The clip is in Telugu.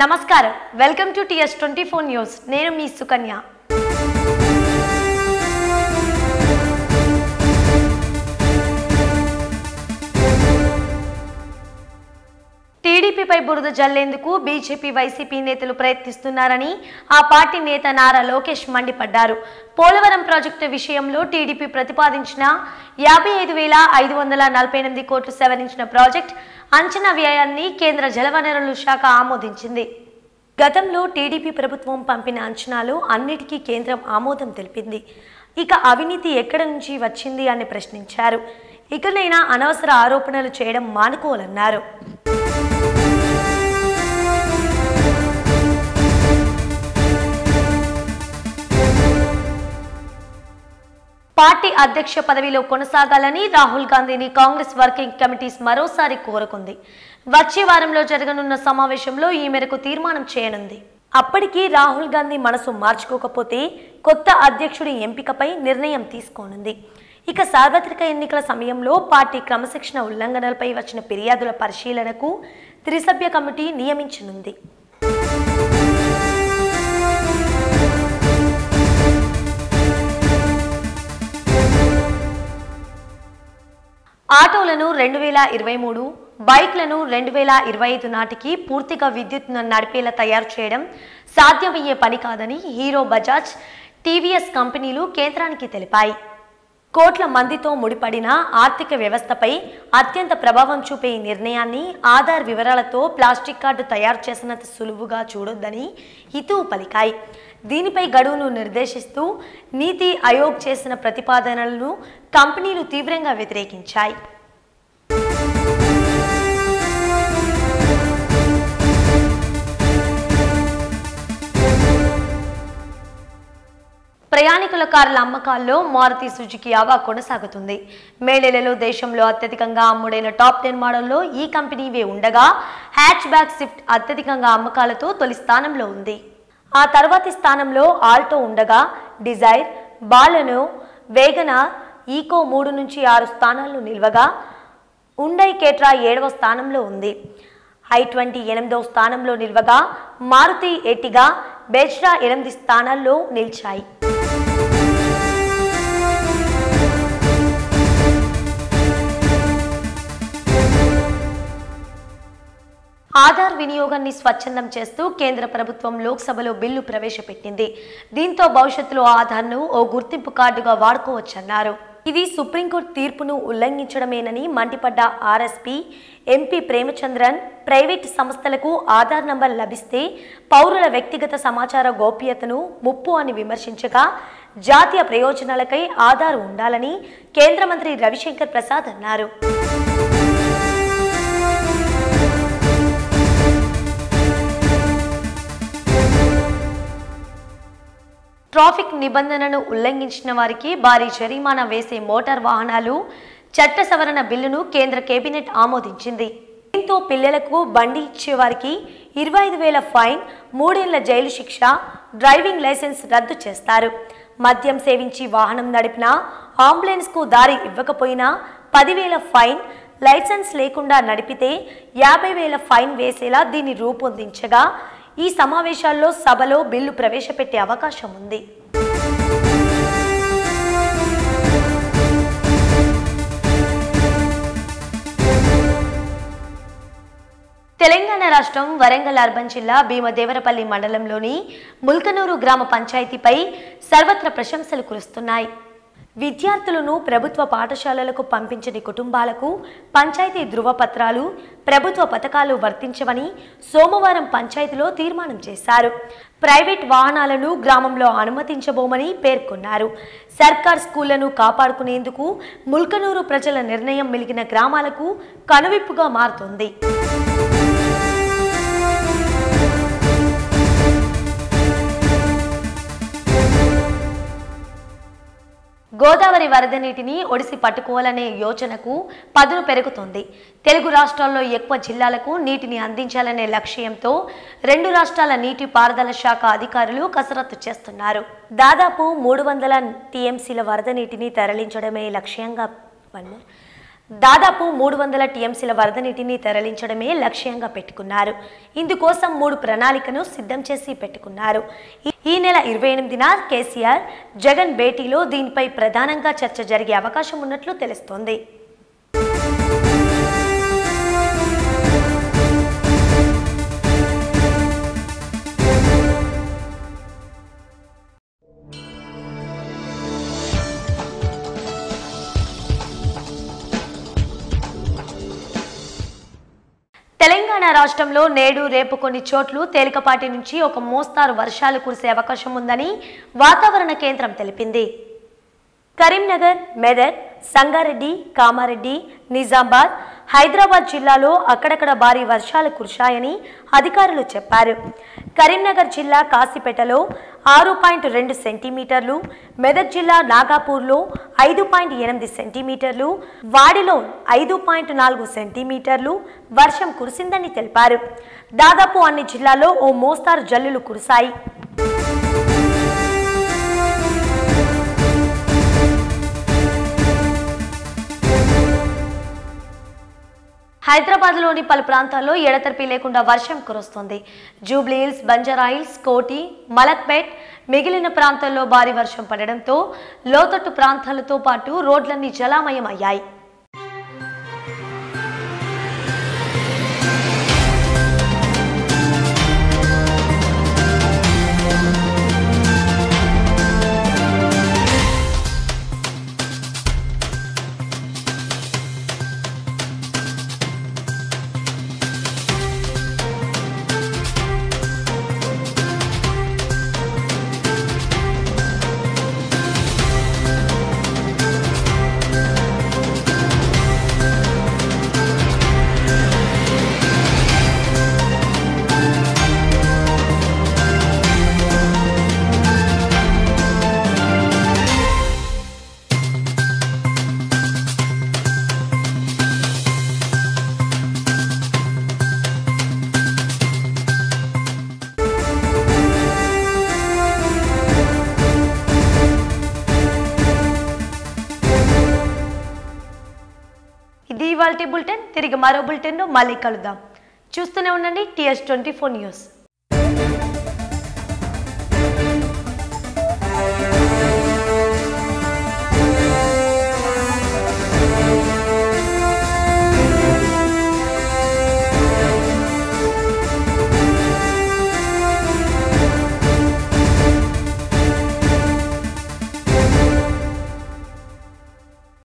నమస్కారం welcome to TS twenty four news నేను మీ సుకన్య టీడీపీపై బురద జల్లేందుకు బీజేపీ వైసీపీ నేతలు ప్రయత్నిస్తున్నారని ఆ పార్టీ నేత నారా లోకేష్ మండిపడ్డారు పోలవరం ప్రాజెక్టు విషయంలో టీడీపీ ప్రతిపాదించిన యాభై ఐదు వేల ఐదు వందల నలభై ఎనిమిది కోట్లు సవరించిన ప్రాజెక్ట్ అంచనా వ్యయాన్ని కేంద్ర జలవనరుల శాఖ ఆమోదించింది గతంలో టీడీపీ ప్రభుత్వం పంపిన అంచనాలు అన్నిటికీ కేంద్రం ఆమోదం తెలిపింది ఇక అవినీతి ఎక్కడ నుంచి వచ్చింది అని ప్రశ్నించారు ఇకనైనా అనవసర ఆరోపణలు చేయడం మానుకోవాలన్నారు పార్టీ అధ్యక్ష పదవిలో కొనసాగాలని రాహుల్ గాంధీని కాంగ్రెస్ వర్కింగ్ కమిటీస్ మరోసారి కోరుకుంది వచ్చే వారంలో జరగనున్న సమావేశంలో ఈ మేరకు తీర్మానం చేయనుంది అప్పటికి రాహుల్ గాంధీ మనసు మార్చుకోకపోతే కొత్త అధ్యక్షుడి ఎంపికపై నిర్ణయం తీసుకోనుంది ఇక సార్వత్రిక ఎన్నికల సమయంలో పార్టీ క్రమశిక్షణ ఉల్లంఘనలపై వచ్చిన ఫిర్యాదుల పరిశీలనకు త్రిసభ్య కమిటీ నియమించనుంది ఆటోలను రెండు వేల ఇరవై మూడు బైక్లను రెండు వేల ఇరవై ఐదు నాటికి పూర్తిగా విద్యుత్తును నడిపేలా తయారు చేయడం సాధ్యమయ్యే పని కాదని హీరో బజాజ్ టీవీఎస్ కంపెనీలు కేంద్రానికి తెలిపాయి కోట్ల మందితో ముడిపడిన ఆర్థిక వ్యవస్థపై అత్యంత ప్రభావం చూపే ఈ నిర్ణయాన్ని ఆధార్ వివరాలతో ప్లాస్టిక్ కార్డు తయారు చేసినంత సులువుగా చూడొద్దని హితువు పలికాయి దీనిపై గడువును నిర్దేశిస్తూ నీతి ఆయోగ్ చేసిన ప్రతిపాదనలను కంపెనీలు తీవ్రంగా వ్యతిరేకించాయి ప్రయాణికుల కార్ల అమ్మకాల్లో మారుతి సుజుకి ఆవా కొనసాగుతుంది మేళేలలో దేశంలో అత్యధికంగా అమ్ముడైన టాప్ టెన్ మోడల్లో ఈ కంపెనీవే ఉండగా హ్యాచ్ బ్యాక్ స్విఫ్ట్ అత్యధికంగా అమ్మకాలతో తొలి స్థానంలో ఉంది ఆ తర్వాతి స్థానంలో ఆల్టో ఉండగా డిజైర్ బాలెనో వేగనార్ ఈకో మూడు నుంచి ఆరు స్థానాల్లో నిల్వగా ఉండై కేట్రా ఏడవ స్థానంలో ఉంది ఐ ట్వంటీ ఎనిమిదవ స్థానంలో నిల్వగా మారుతి ఎట్టిగా బెజ్రా ఎనిమిది స్థానాల్లో నిలిచాయి ఆధార్ వినియోగాన్ని స్వచ్ఛందం చేస్తూ కేంద్ర ప్రభుత్వం లోక్సభలో బిల్లు ప్రవేశపెట్టింది దీంతో భవిష్యత్తులో ఆధార్ను ఓ గుర్తింపు కార్డుగా వాడుకోవచ్చన్నారు ఇది సుప్రీంకోర్టు తీర్పును ఉల్లంఘించడమేనని మండిపడ్డ ఆర్ఎస్పీ ఎంపీ ప్రేమచంద్రన్ ప్రైవేట్ సంస్థలకు ఆధార్ నంబర్ లభిస్తే పౌరుల వ్యక్తిగత సమాచార గోప్యతను ముప్పు అని విమర్శించగా జాతీయ ప్రయోజనాలకై ఆధార్ ఉండాలని కేంద్ర మంత్రి రవిశంకర్ ప్రసాద్ అన్నారు ట్రాఫిక్ నిబంధనను ఉల్లంఘించిన వారికి భారీ జరిమానా వేసే మోటార్ వాహనాలు చట్ట సవరణ బిల్లును కేంద్ర కేబినెట్ ఆమోదించింది దీంతో పిల్లలకు బండి ఇచ్చేవారికి ఇరవై ఐదు వేల ఫైన్ మూడేళ్ల జైలు శిక్ష డ్రైవింగ్ లైసెన్స్ రద్దు చేస్తారు మద్యం సేవించి వాహనం నడిపినా అంబులెన్స్కు దారి ఇవ్వకపోయినా పదివేల ఫైన్ లైసెన్స్ లేకుండా నడిపితే యాభై వేల ఫైన్ వేసేలా దీన్ని రూపొందించగా ఈ సమావేశాల్లో సభలో బిల్లు ప్రవేశపెట్టే అవకాశం ఉంది తెలంగాణ రాష్ట్రం వరంగల్ అర్బన్ జిల్లా భీమదేవరపల్లి మండలంలోని ముల్కనూరు గ్రామ పంచాయతీపై సర్వత్ర ప్రశంసలు కురుస్తున్నాయి విద్యార్థులను ప్రభుత్వ పాఠశాలలకు పంపించని కుటుంబాలకు పంచాయతీ ధృవపత్రాలు ప్రభుత్వ పథకాలు వర్తించవని సోమవారం పంచాయతీలో తీర్మానం చేశారు ప్రైవేట్ వాహనాలను గ్రామంలో అనుమతించబోమని పేర్కొన్నారు సర్కార్ స్కూళ్లను కాపాడుకునేందుకు ముల్కనూరు ప్రజల నిర్ణయం మిలిగిన గ్రామాలకు కనువిప్పుగా మారుతోంది గోదావరి వరద నీటిని ఒడిసి పట్టుకోవాలనే యోచనకు పదును పెరుగుతోంది తెలుగు రాష్ట్రాల్లో ఎక్కువ జిల్లాలకు నీటిని అందించాలనే లక్ష్యంతో రెండు రాష్ట్రాల నీటి పారుదల శాఖ అధికారులు కసరత్తు చేస్తున్నారు దాదాపు మూడు వందల టీఎంసీల వరద నీటిని తరలించడమే లక్ష్యంగా వన్ దాదాపు మూడు వందల టీఎంసీల వరద నీటిని తరలించడమే లక్ష్యంగా పెట్టుకున్నారు ఇందుకోసం మూడు ప్రణాళికను సిద్ధం చేసి పెట్టుకున్నారు ఈ- ఈ నెల ఇరవై ఎనిమిదిన కేసీఆర్ జగన్ భేటీలో దీనిపై ప్రధానంగా చర్చ జరిగే అవకాశం ఉన్నట్లు తెలుస్తోంది తెలంగాణ రాష్ట్రంలో నేడు రేపు కొన్ని చోట్ల తేలికపాటి నుంచి ఒక మోస్తారు వర్షాలు కురిసే అవకాశం ఉందని వాతావరణ కేంద్రం తెలిపింది కరీంనగర్ మెదక్ సంగారెడ్డి కామారెడ్డి నిజామాబాద్ హైదరాబాద్ జిల్లాలో అక్కడక్కడ భారీ వర్షాలు కురిశాయని అధికారులు చెప్పారు కరీంనగర్ జిల్లా కాసిపేటలో ఆరు పాయింట్ రెండు సెంటీమీటర్లు మెదక్ జిల్లా నాగాపూర్లో ఐదు పాయింట్ ఎనిమిది సెంటీమీటర్లు వాడిలో ఐదు పాయింట్ నాలుగు సెంటీమీటర్లు వర్షం కురిసిందని తెలిపారు దాదాపు అన్ని జిల్లాల్లో ఓ మోస్తారు జల్లులు కురిశాయి హైదరాబాద్లోని పలు ప్రాంతాల్లో ఎడతెరిపి లేకుండా వర్షం కురుస్తుంది జూబ్లీ హిల్స్ బంజారా హిల్స్ కోటి మలక్పేట్ మిగిలిన ప్రాంతాల్లో భారీ వర్షం పడడంతో లోతట్టు ప్రాంతాలతో పాటు రోడ్లన్నీ జలామయం అయ్యాయి ఇది ఇవాళ బులెటిన్ తిరిగి మరో బులెటిన్లో మళ్ళీ కలుద్దాం చూస్తూనే ఉండండి టీఎస్ ట్వంటీ ఫోర్ న్యూస్